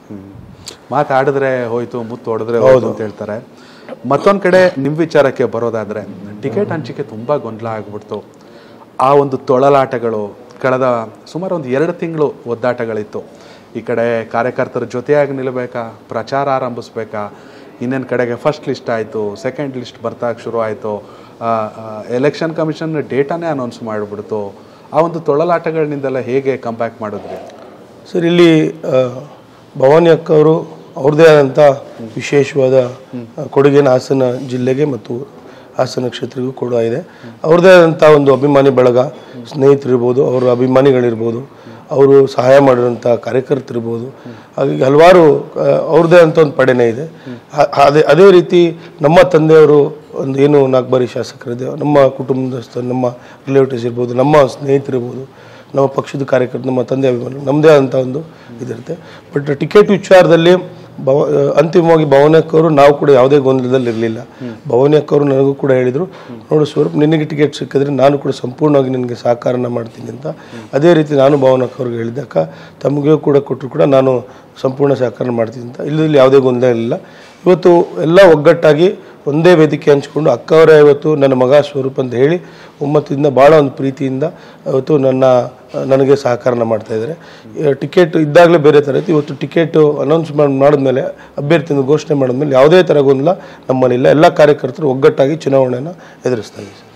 ಮಾತಾಡಿದ್ರೆ ಹೋಯ್ತು ಮುತ್ತು ಹೊಡೆದ್ರೆ ಹೋಯ್ತು ಅಂತ ಹೇಳ್ತಾರೆ ಮತ್ತೊಂದು ಕಡೆ ನಿಮ್ಮ ವಿಚಾರಕ್ಕೆ ಬರೋದಾದ್ರೆ ಟಿಕೆಟ್ ಹಂಚಿಕೆ ತುಂಬ ಗೊಂದಲ ಆಗ್ಬಿಡ್ತು ಆ ಒಂದು ತೊಳಲಾಟಗಳು ಕಳೆದ ಸುಮಾರು ಒಂದು ಎರಡು ತಿಂಗಳು ಒದ್ದಾಟಗಳಿತ್ತು ಈ ಕಡೆ ಕಾರ್ಯಕರ್ತರ ಜೊತೆಯಾಗಿ ನಿಲ್ಲಬೇಕಾ ಪ್ರಚಾರ ಆರಂಭಿಸ್ಬೇಕಾ ಇನ್ನೊಂದು ಕಡೆಗೆ ಫಸ್ಟ್ ಲಿಸ್ಟ್ ಆಯಿತು ಸೆಕೆಂಡ್ ಲಿಸ್ಟ್ ಬರ್ತಾಗ ಶುರು ಆಯಿತು ಎಲೆಕ್ಷನ್ ಕಮಿಷನ್ ಡೇಟಾನೇ ಅನೌನ್ಸ್ ಮಾಡಿಬಿಡ್ತು ಆ ಒಂದು ತೊಳಲಾಟಗಳಿಂದೆಲ್ಲ ಹೇಗೆ ಕಂಬ್ಯಾಕ್ ಮಾಡಿದ್ರಿ ಸರ್ ಇಲ್ಲಿ ಆ, ಭವಾನಿ ಅಕ್ಕ ಅವರು ಅವ್ರದ್ದೇ ಆದಂಥ ವಿಶೇಷವಾದ ಆ, ಕೊಡುಗೆನ ಹಾಸನ ಜಿಲ್ಲೆಗೆ ಮತ್ತು ಹಾಸನ ಕ್ಷೇತ್ರಕ್ಕೂ ಕೂಡ ಇದೆ ಅವ್ರದ್ದೇ ಆದಂಥ ಒಂದು ಅಭಿಮಾನಿ ಬಳಗ ಸ್ನೇಹಿತರಿರ್ಬೋದು ಅವರ ಅಭಿಮಾನಿಗಳಿರ್ಬೋದು ಅವರು ಸಹಾಯ ಮಾಡಿರೋಂಥ ಕಾರ್ಯಕರ್ತರಿರ್ಬೋದು ಹಾಗಾಗಿ ಹಲವಾರು ಆ, ಅವ್ರದ್ದೇ ಅಂತ ಒಂದು ಪಡೆನೇ ಇದೆ ಆ- ಅದೇ ಅದೇ ರೀತಿ ನಮ್ಮ ತಂದೆಯವರು ಒಂದು ಏನು ನಾಲ್ಕು ಬಾರಿ ಶಾಸಕರಿದೆ ನಮ್ಮ ಕುಟುಂಬದಸ್ಥ ನಮ್ಮ ರಿಲೇಟಿವ್ಸ್ ಇರ್ಬೋದು ನಮ್ಮ ಸ್ನೇಹಿತರಿರ್ಬೋದು ನಮ್ಮ ಪಕ್ಷದ ಕಾರ್ಯಕರ್ತರು ನಮ್ಮ ತಂದೆ ಅಭಿಮಾನಿ ನಮ್ಮದೇ ಆದಂಥ ಒಂದು ಇದಿರುತ್ತೆ ಬಟ್ ಟಿಕೆಟ್ ವಿಚಾರದಲ್ಲಿ ಭವ ಅಂತಿಮವಾಗಿ ಭವನಕ್ಕವರು ನಾವು ಕೂಡ ಯಾವುದೇ ಗೊಂದಲದಲ್ಲಿ ಇರಲಿಲ್ಲ ಭವನಕ್ಕವರು ನನಗೂ ಕೂಡ ಹೇಳಿದರು ನೋಡು ಸ್ವರೂಪ್ ನಿನಗೆ ಟಿಕೆಟ್ ಸಿಕ್ಕಿದ್ರೆ ನಾನು ಕೂಡ ಸಂಪೂರ್ಣವಾಗಿ ನಿನಗೆ ಸಹಕಾರನ ಮಾಡ್ತೀನಿ ಅಂತ ಅದೇ ರೀತಿ ನಾನು ಭವನಕ್ಕವ್ರಿಗೆ ಹೇಳಿದೆ ಅಕ್ಕ ತಮಗೂ ಕೂಡ ಕೊಟ್ಟರು ಕೂಡ ನಾನು ಸಂಪೂರ್ಣ ಸಹಕಾರ ಮಾಡ್ತೀನಿ ಅಂತ ಇಲ್ಲಿ ಯಾವುದೇ ಗೊಂದಲ ಇರಲಿಲ್ಲ ಇವತ್ತು ಎಲ್ಲ ಒಗ್ಗಟ್ಟಾಗಿ ಒಂದೇ ವೇದಿಕೆ ಹಂಚ್ಕೊಂಡು ಅಕ್ಕವರೇ ಇವತ್ತು ನನ್ನ ಮಗ ಸ್ವರೂಪ್ ಅಂತ ಹೇಳಿ ಒಮ್ಮತದಿಂದ ಭಾಳ ಒಂದು ಪ್ರೀತಿಯಿಂದ ಇವತ್ತು ನನ್ನ ನನಗೆ ಸಹಕಾರನ ಮಾಡ್ತಾ ಇದ್ದಾರೆ ಟಿಕೆಟ್ ಇದ್ದಾಗಲೇ ಬೇರೆ ಥರ ಇತ್ತು ಇವತ್ತು ಟಿಕೆಟ್ ಅನೌನ್ಸ್ ಮಾಡಿ ಮಾಡಿದ್ಮೇಲೆ ಅಭ್ಯರ್ಥಿಯನ್ನು ಘೋಷಣೆ ಮಾಡಿದ್ಮೇಲೆ ಯಾವುದೇ ಥರ ಗೊಂದಲ ನಮ್ಮಲ್ಲಿಲ್ಲ ಎಲ್ಲ ಕಾರ್ಯಕರ್ತರು ಒಗ್ಗಟ್ಟಾಗಿ ಚುನಾವಣೆಯನ್ನು ಎದುರಿಸ್ತಾ ಇದ್ದೀವಿ